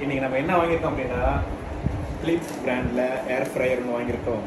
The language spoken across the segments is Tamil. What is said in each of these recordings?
இன்னைக்கு நம்ம என்ன வாங்கியிருக்கோம் அப்படின்னா பிலிப்ஸ் பிராண்டில் ஏர் ஃப்ரையர் ஒன்று வாங்கியிருக்கோம்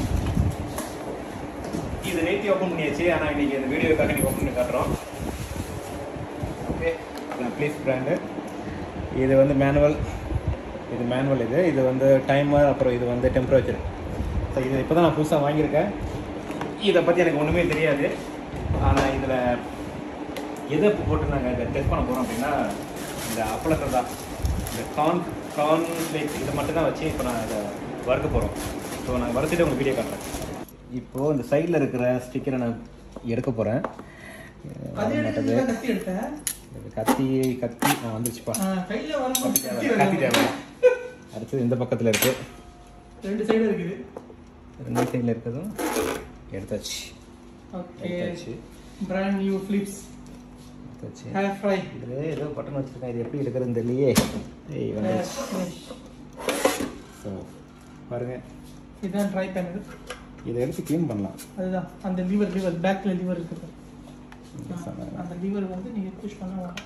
இது நேத்தி ஓப்பன் பண்ணியாச்சு ஆனால் இன்னைக்கு இந்த வீடியோக்காக நீ ஓப்பன் பண்ணி காட்டுறோம் ஓகே பிலிப்ஸ் பிராண்டு இது வந்து மேனுவல் இது மேனுவல் இது இது வந்து டைமர் அப்புறம் இது வந்து டெம்பரேச்சர் ஸோ இது இப்போ தான் நான் புதுசாக வாங்கியிருக்கேன் இதை பற்றி எனக்கு ஒன்றுமே தெரியாது ஆனால் இதில் எதை இப்போ போட்டு நாங்கள் இதை டெஸ்ட் பண்ண போகிறோம் அப்படின்னா இந்த அப்பளத்தை தான் இந்த கார்ன் கார்ன் ஃப்ளேக்ஸ் இதை மட்டும் தான் வச்சு இப்போ நான் இதை வறுக்க போகிறோம் ஸோ நான் வறுத்துட்டு உங்களுக்கு வீடியோ காட்டுறேன் இப்போது இந்த சைடில் இருக்கிற ஸ்டிக்கரை நான் எடுக்க போகிறேன் அது எடுத்து கத்தி எடுத்தேன் கத்தி கத்தி நான் வந்துச்சுப்பா ஆ, கையில வரும்போது கத்தி கத்தி வேணும். தேவை அடுத்தது இந்த பக்கத்தில் இருக்குது ரெண்டு சைடு இருக்குது ரெண்டு சைடில் இருக்கிறதும் எடுத்தாச்சு ஓகே எடுத்தாச்சு பிராண்ட் நியூ ஃபிளிப்ஸ் எடுத்தாச்சு ஹேர் ஃப்ரை இதில் ஏதோ பட்டன் வச்சுருக்கேன் இது எப்படி எடுக்கிறதுன்னு தெரியலையே ஏய் வந்துச்சு ஸோ பாருங்க இதுதான் ட்ரை பண்ணது இதை எடுத்து க்ளீன் பண்ணலாம் அதுதான் அந்த லிவர் லிவர் பேக்ல லிவர் இருக்குது இந்த ஆ, சமயம். அந்த லிவர் வந்து நீங்க புஷ் பண்ண வரும்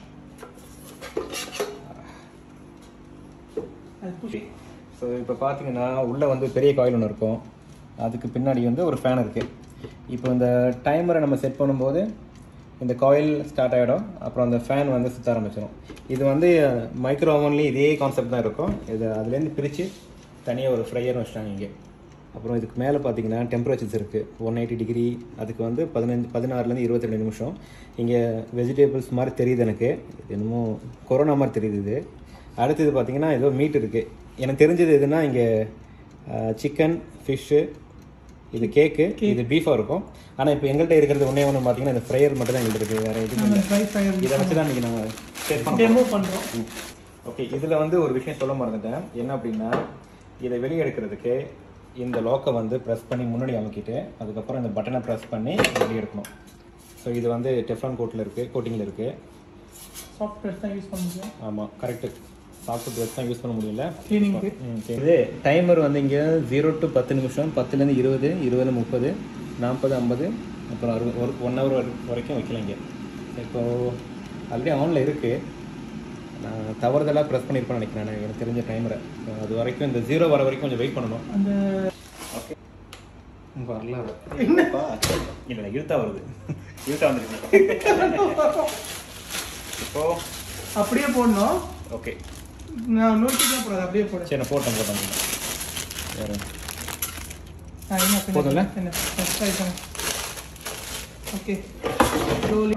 அது புஷ் ஸோ இப்போ பார்த்தீங்கன்னா உள்ளே வந்து பெரிய காயில் ஒன்று இருக்கும் அதுக்கு பின்னாடி வந்து ஒரு ஃபேன் இருக்குது இப்போ இந்த டைமரை நம்ம செட் பண்ணும்போது இந்த காயில் ஸ்டார்ட் ஆகிடும் அப்புறம் அந்த ஃபேன் வந்து சுற்ற ஆரம்பிச்சிடும் இது வந்து மைக்ரோ ஓவன்லேயும் இதே கான்செப்ட் தான் இருக்கும் இது அதுலேருந்து பிரித்து தனியாக ஒரு ஃப்ரையர் வச்சுட்டாங்க இங்கே அப்புறம் இதுக்கு மேலே பார்த்தீங்கன்னா டெம்பரேச்சர்ஸ் இருக்குது ஒன் எயிட்டி டிகிரி அதுக்கு வந்து பதினஞ்சு பதினாறுலேருந்து இருபத்தி ரெண்டு நிமிஷம் இங்கே வெஜிடபிள்ஸ் மாதிரி தெரியுது எனக்கு இது என்னமோ கொரோனா மாதிரி தெரியுது இது அடுத்தது பார்த்தீங்கன்னா ஏதோ மீட் இருக்குது எனக்கு தெரிஞ்சது எதுனா இங்கே சிக்கன் ஃபிஷ்ஷு இது கேக்கு இது பீஃபாக இருக்கும் ஆனால் இப்போ எங்கள்கிட்ட இருக்கிறது ஒன்றே ஒன்று பார்த்தீங்கன்னா இந்த ஃப்ரையர் மட்டும் தான் எங்களுக்கு இருக்குது வேறு எதுவும் நம்ம இல்லை ட்ரை ஃப்ரையர் இதை வச்சு தான் இன்றைக்கி நம்ம செட் பண்ண டெமோ பண்றோம் ஓகே இதில் வந்து ஒரு விஷயம் சொல்ல மறந்துட்டேன் என்ன அப்படின்னா இதை வெளியே எடுக்கிறதுக்கு இந்த லோக்கை வந்து ப்ரெஸ் பண்ணி முன்னாடி அமுக்கிட்டு அதுக்கப்புறம் இந்த பட்டனை ப்ரெஸ் பண்ணி வெளியே எடுக்கணும் ஸோ இது வந்து டெஃப்ரான் கோட்டில் இருக்குது கோட்டிங்கில் இருக்குது சாஃப்ட்வேர் தான் யூஸ் பண்ண முடியும் ஆமாம் கரெக்டு சாஃப்ட் ப்ரெஸ் தான் யூஸ் பண்ண முடியல கிளீனிங்க்கு ம், சரி. இது டைமர் வந்து இங்கே ஜீரோ டு பத்து நிமிஷம் பத்துலேருந்து இருபது இருபது முப்பது நாற்பது ஐம்பது அப்புறம் அறுபது ஒரு ஒன் ஹவர் வரைக்கும் வைக்கலாம் இங்கே இப்போது ஆல்ரெடி ஆனில் இருக்குது நான் தவறுதலாக ப்ரெஸ் பண்ணியிருப்பேன் நினைக்கிறேன் நான் எனக்கு தெரிஞ்ச டைமரை அது வரைக்கும் இந்த ஜீரோ வர வரைக்கும் கொஞ்சம் வெயிட் பண்ணணும் அந்த ஓகே வரல என்னப்பா இல்லை இழுத்தா வருது இழுத்தா வந்துருக்கு இப்போ அப்படியே போடணும் ஓகே நான் நோக்கிக்கலாம் போடாது அப்படியே போடு சரி நான் போட்டேன் போட்டேன் வேறு ஆ, என்ன பண்ணு? போதும்ல? என்ன ட்ரை பண்ணு okay slowly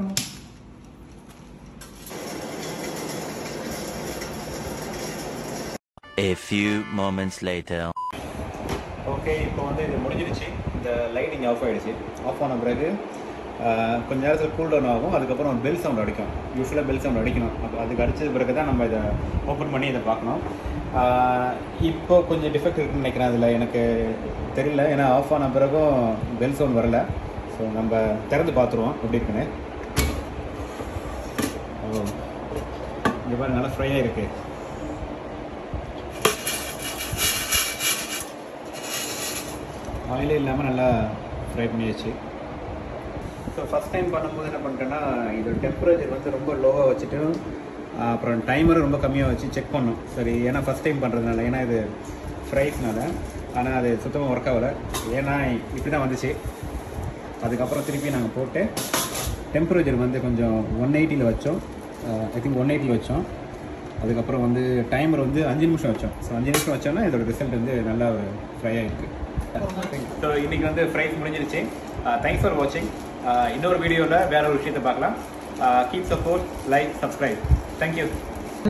A few moments later. Okay இப்போ வந்து இது முடிஞ்சிருச்சு இந்த லைட்டிங் ஆஃப் ஆகிடுச்சு ஆஃப் ஆன பிறகு ஆஹ், கொஞ்ச நேரத்தில் கூல் டவுன் ஆகும் அதுக்கப்புறம் பெல் சவுண்ட் அடிக்கும் யூஸ்வலாக பெல் சவுண்ட் அடிக்கணும் அப்போ அதுக்கு அடிச்சது பிறகு தான் நம்ம இதை ஓப்பன் பண்ணி இதை பார்க்கணும் ஆஹ், இப்போ கொஞ்சம் டிஃபெக்ட் இருக்குன்னு நினைக்கிறேன் அதில் எனக்கு தெரியல ஏன்னா ஆஃப் ஆன பிறகும் பெல் சவுண்ட் வரல ஸோ நம்ம திறந்து பார்த்துருவோம் எப்படி இருக்குன்னு ஓ இங்கே பாருங்க நல்லா ஃப்ரையாக இருக்குது ஆயிலே இல்லாமல் நல்லா ஃப்ரை பண்ணியாச்சு ஸோ ஃபஸ்ட் டைம் பண்ணும்போது என்ன பண்ணிட்டேன்னா இது டெம்பரேச்சர் வந்து ரொம்ப லோவாக வச்சுட்டு ஆஹ், அப்புறம் டைமரும் ரொம்ப கம்மியாக வச்சு செக் பண்ணோம் சரி ஏன்னா ஃபஸ்ட் டைம் பண்ணுறதுனால ஏன்னா இது ஃப்ரைஸ்னால ஆனால் அது சுத்தமாக ஒர்க் ஆகலை ஏன்னா இப்படி தான் வந்துச்சு அதுக்கப்புறம் திருப்பி நாங்கள் போட்டு டெம்பரேச்சர் வந்து கொஞ்சம் ஒன் எயிட்டியில் வச்சோம் ஐ திங்க் ஒன் எயிட்டியில் வச்சோம் அதுக்கப்புறம் வந்து டைமர் வந்து அஞ்சு நிமிஷம் வச்சோம் ஸோ அஞ்சு நிமிஷம் வச்சோன்னா இதோட ரிசல்ட் வந்து நல்லா ஃப்ரை ஆகிருக்கு ஸோ இன்னைக்கு வந்து ஃப்ரைஸ் முடிஞ்சிருச்சு தேங்க்ஸ் ஃபார் வாட்சிங் இன்னொரு வீடியோவில் வேற ஒரு விஷயத்தை பார்க்கலாம் keep support like subscribe thank you